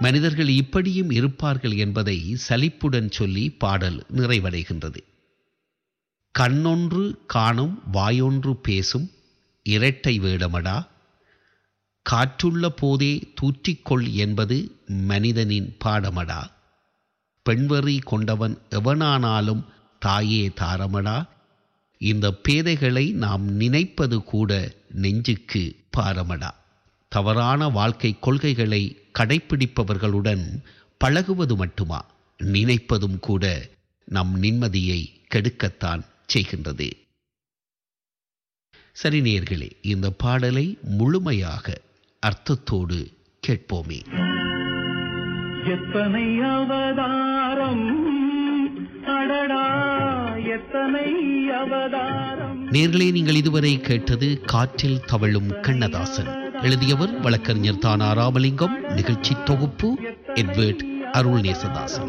மனிதர்கள் இப்படியும் இருப்பார்கள் என்பதை சலிப்புடன் சொல்லி பாடல் நிறைவடைகின்றது கண்ணொன்று காணும் வாயொன்று பேசும் இரட்டை வேடமடா காற்றுள்ள போதே தூற்றிக்கொள் என்பது மனிதனின் பாடமடா பெண்வெறி கொண்டவன் எவனானாலும் தாயே தாரமடா இந்த பேதைகளை நாம் நினைப்பது கூட நெஞ்சுக்கு பாரமடா தவறான வாழ்க்கை கொள்கைகளை கடைப்பிடிப்பவர்களுடன் பழகுவது மட்டுமா நினைப்பதும் கூட நம் நிம்மதியை கெடுக்கத்தான் செய்கின்றது சரி நேர்களே இந்த பாடலை முழுமையாக அர்த்தத்தோடு கேட்போமே எத்தனை அவதாரம் அடடா எத்தனை அவதாரம் நேர்களே நீங்கள் இதுவரை கேட்டது காற்றில் தவழும் கண்ணதாசன் எழுதியவர் வழக்கறிஞர் தானா ராமலிங்கம் நிகழ்ச்சி தொகுப்பு எட்வர்ட் அருள் நேசதாசன்